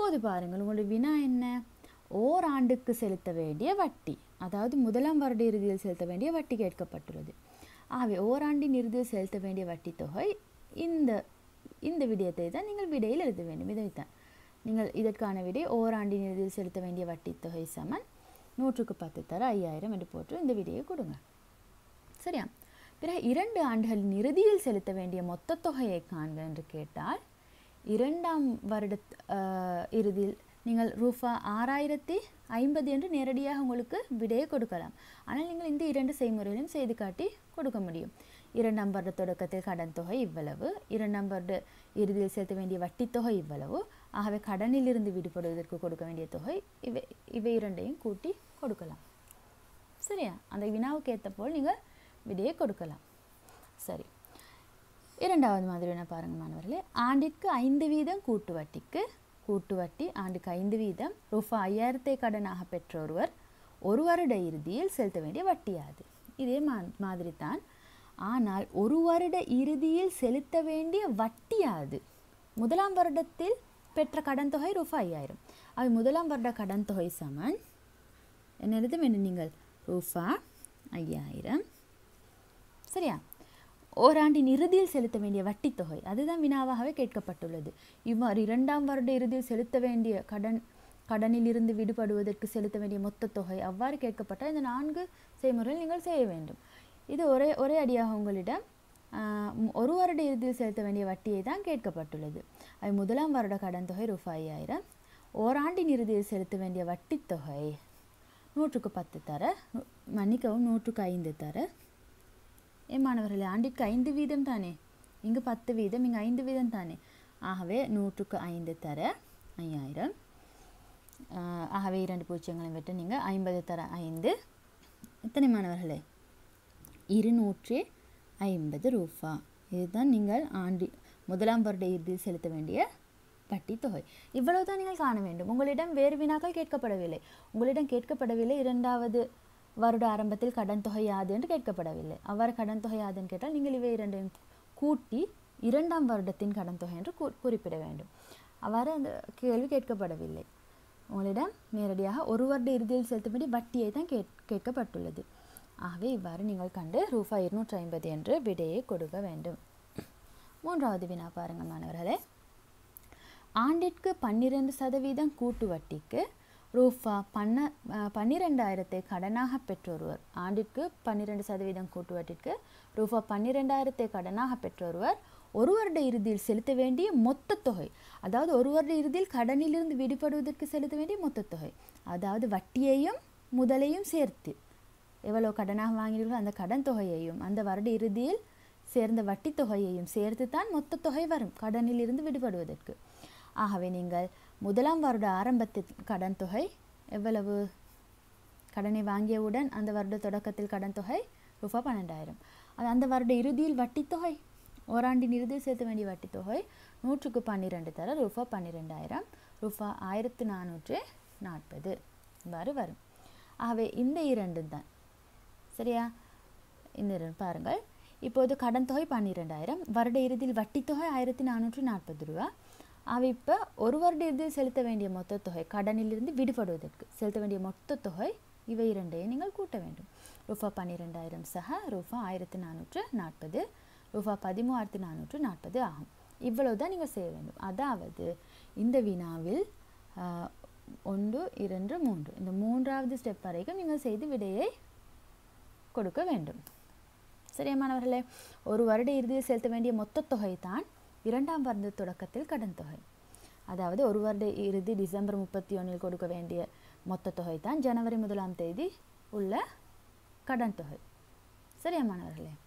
இப்போது பாருங்கள் உங்களுடைய வினா என்ன ஓராண்டுக்கு செலுத்த வேண்டிய வட்டி அதாவது முதலாம் வருட இறுதியில் செலுத்த வேண்டிய வட்டி கேட்கப்பட்டுள்ளது ஆகவே ஓராண்டின் இறுதியில் செலுத்த வேண்டிய வட்டி தொகை இந்த இந்த விடயத்தை தான் நீங்கள் விடையில் எழுத வேண்டும் இதைத்தான் நீங்கள் இதற்கான விடை ஓராண்டின் இறுதியில் செலுத்த வேண்டிய வட்டி தொகை சமன் நூற்றுக்கு பத்து தர ஐயாயிரம் என்று போட்டு இந்த விடையை கொடுங்க சரியா பிறகு இரண்டு ஆண்டுகளின் இறுதியில் செலுத்த வேண்டிய மொத்த தொகையை காண்க என்று கேட்டால் இரண்டாம் வருட அஹ், இறுதியில் நீங்கள் ரூபா ஆறாயிரத்தி ஐம்பது என்று நேரடியாக உங்களுக்கு விடையை கொடுக்கலாம் ஆனால் நீங்கள் இந்த இரண்டு செய்முறைகளையும் செய்து காட்டி கொடுக்க முடியும் இரண்டாம் வருட தொடக்கத்தில் கடன் தொகை இவ்வளவு இரண்டாம் வருட இறுதியில் செலுத்த வேண்டிய வட்டி தொகை இவ்வளவு ஆகவே கடனில் இருந்து விடுபடுவதற்கு கொடுக்க வேண்டிய தொகை இவை இவை இரண்டையும் கூட்டி கொடுக்கலாம் சரியா அந்த வினாவுக்கு ஏற்ற போல் நீங்கள் விடையை கொடுக்கலாம் சரி இரண்டாவது மாதிரி என்ன பாருங்க மாணவர்களே ஆண்டிற்கு ஐந்து வீதம் கூட்டு வட்டிக்கு கூட்டு வட்டி ஆண்டுக்கு ஐந்து வீதம் ரூபா ஐயாயிரத்தை கடனாக பெற்ற ஒருவர் ஒரு வருட இறுதியில் செலுத்த வேண்டிய வட்டியாது இதே மா மாதிரி தான் ஆனால் ஒரு வருட இறுதியில் செலுத்த வேண்டிய வட்டியாது முதலாம் வருடத்தில் பெற்ற கடன் தொகை ரூபா ஐயாயிரம் அது முதலாம் வருட கடன் தொகை சமன் என்ன எழுதும் என்ன நீங்கள் ரூபா ஐயாயிரம் சரியா ஓராண்டின் இறுதியில் செலுத்த வேண்டிய வட்டி தொகை அதுதான் வினாவாகவே கேட்கப்பட்டுள்ளது இவ்வாறு இரண்டாம் வருட இறுதியில் செலுத்த வேண்டிய கடன் கடனில் இருந்து விடுபடுவதற்கு செலுத்த வேண்டிய மொத்த தொகை அவ்வாறு கேட்கப்பட்டால் இந்த நான்கு செய்முறையில் நீங்கள் செய்ய வேண்டும் இது ஒரே ஒரே அடியாக உங்களிடம் ஆஹ், ம், ஒரு வருட இறுதியில் செலுத்த வேண்டிய வட்டியை தான் கேட்கப்பட்டுள்ளது அது முதலாம் வருட கடன் தொகை ரூபாய் ஐயாயிரம் ஓராண்டின் இறுதியில் செலுத்த வேண்டிய வட்டி தொகை நூற்றுக்கு பத்து தர நூ- மன்னிக்கவும் நூற்றுக்கு ஐந்து தர ஏன் மாணவர்களே ஆண்டிற்கு ஐந்து வீதம் தானே இங்கு பத்து வீதம் இங்கு ஐந்து வீதம் தானே ஆகவே நூற்றுக்கு ஐந்து தர ஐயாயிரம் ஆஹ் ஆகவே இரண்டு பூஜ்ஜியங்களையும் விட்டு நீங்கள் ஐம்பது தர ஐந்து எத்தனை மாணவர்களே இருநூற்றி ஐம்பது ரூபா இதுதான் நீங்கள் ஆண்டி முதலாம் வருட இறுதியில் செலுத்த வேண்டிய வட்டி தொகை இவ்வளவு தான் நீங்கள் காண வேண்டும் உங்களிடம் வேறு வினாக்கள் கேட்கப்படவில்லை உங்களிடம் கேட்கப்படவில்லை இரண்டாவது வருட ஆரம்பத்தில் கடன் தொகை யாது என்று கேட்கப்படவில்லை அவ்வாறு கடன் தொகை யாதுன்னு கேட்டால் நீங்கள் இவை இரண்டையும் கூட்டி இரண்டாம் வருடத்தின் கடன் தொகை என்று கூ- குறிப்பிட வேண்டும் அவ்வாறு அந்த கேள்வி கேட்கப்படவில்லை உங்களிடம் நேரடியாக ஒரு வருட இறுதியில் செலுத்த வேண்டிய வட்டியை தான் கேட் கேட்கப்பட்டுள்ளது ஆகவே இவ்வாறு நீங்கள் கண்டு ரூபாய் இருநூற்றி ஐம்பது என்று விடையை கொடுக்க வேண்டும் மூன்றாவது வினா பாருங்கள் மாணவர்களே ஆண்டிற்கு பன்னிரண்டு சதவீதம் கூட்டு வட்டிக்கு ரூபா பன்ன அஹ், பன்னிரெண்டாயிரத்தை கடனாக பெற்றொருவர் ஆண்டிற்கு பன்னிரெண்டு சதவீதம் கூட்டு வட்டிக்கு ரூபா பன்னிரெண்டாயிரத்தை கடனாக பெற்றொருவர் ஒரு வருட இறுதியில் செலுத்த வேண்டிய மொத்த தொகை அதாவது ஒரு வருட இறுதியில் கடனிலிருந்து விடுபடுவதற்கு செலுத்த வேண்டிய மொத்த தொகை அதாவது வட்டியையும் முதலையும் சேர்த்து எவ்வளோ கடனாக வாங்கினீர்களோ அந்த கடன் தொகையையும் அந்த வருட இறுதியில் சேர்ந்த வட்டி தொகையையும் சேர்த்து தான் மொத்த தொகை வரும் கடனில் இருந்து விடுபடுவதற்கு ஆகவே நீங்கள் முதலாம் வருட ஆரம்பத்தில் கடன் தொகை எவ்வளவு கடனை வாங்கியவுடன் அந்த வருட தொடக்கத்தில் கடன் தொகை ரூபாய் பன்னெண்டாயிரம் அது அந்த வருட இறுதியில் வட்டி தொகை ஓராண்டின் இறுதியில் செலுத்த வேண்டிய வட்டி தொகை நூற்றுக்கு பன்னிரெண்டு தர ரூபாய் பன்னிரெண்டாயிரம் ரூபாய் ஆயிரத்து நானூற்று நாற்பது இவ்வாறு வரும் ஆகவே இந்த இரண்டு தான் சரியா இந்த இரண்டு பாருங்கள் இப்போது கடன் தொகை பன்னிரெண்டாயிரம் வருட இறுதியில் வட்டி தொகை ஆயிரத்தி நானூற்று நாற்பது ரூபா அவை இப்போ ஒரு வருட இறுதியில் செலுத்த வேண்டிய மொத்த தொகை கடனிலிருந்து விடுபடுவதற்கு செலுத்த வேண்டிய மொத்த தொகை இவை இரண்டையும் நீங்கள் கூட்ட வேண்டும் ரூபா பன்னிரெண்டாயிரம் சக ரூபா ஆயிரத்தி நானூற்று நாற்பது ரூபா பதிமூவாயிரத்தி நானூற்று நாற்பது ஆகும் இவ்வளவு தான் நீங்கள் செய்ய வேண்டும் அதாவது இந்த வினாவில் ஆஹ், ஒன்று இரண்டு மூன்று இந்த மூன்றாவது ஸ்டெப் வரைக்கும் நீங்கள் செய்து விடையை கொடுக்க வேண்டும் சரியா மாணவர்களே ஒரு வருட இறுதியில் செலுத்த வேண்டிய மொத்த தொகை தான் இரண்டாம் வருட தொடக்கத்தில் கடன் தொகை அதாவது ஒரு வருட இறுதி டிசம்பர் முப்பத்தி ஒன்றில் கொடுக்க வேண்டிய மொத்த தொகை தான் ஜனவரி முதலாம் தேதி உள்ள கடன் தொகை சரியா மாணவர்களே